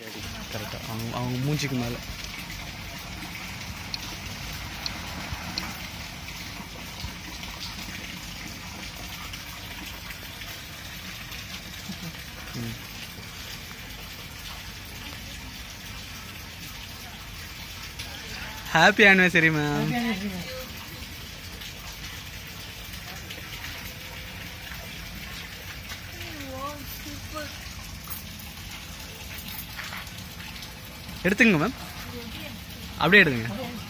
கரெக்டாக அவங்க அவங்க மூஞ்சிக்கு மேலே ஹாப்பி ஆனிவர்சரி மேம் எடுத்துங்க மேம் அப்படியே எடுங்க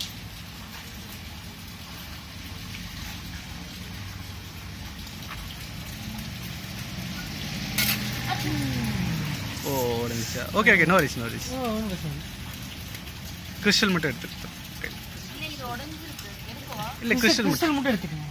ஓ ஒரு நிமிஷம் ஓகே ஓகே நோ ரிஸ் நோ ரிஸ் கிறிஸ்டல் மட்டும் எடுத்துட்டு இல்லை கிறிஸ்டல் மட்டும் கிறிஸ்டல் மட்டும் எடுத்துக்கங்க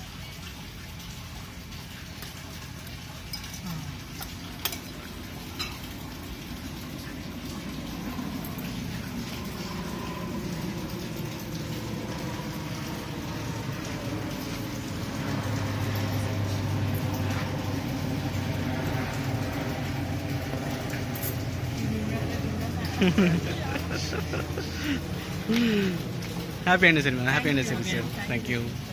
happy anniversary ma'am happy anniversary sir thank you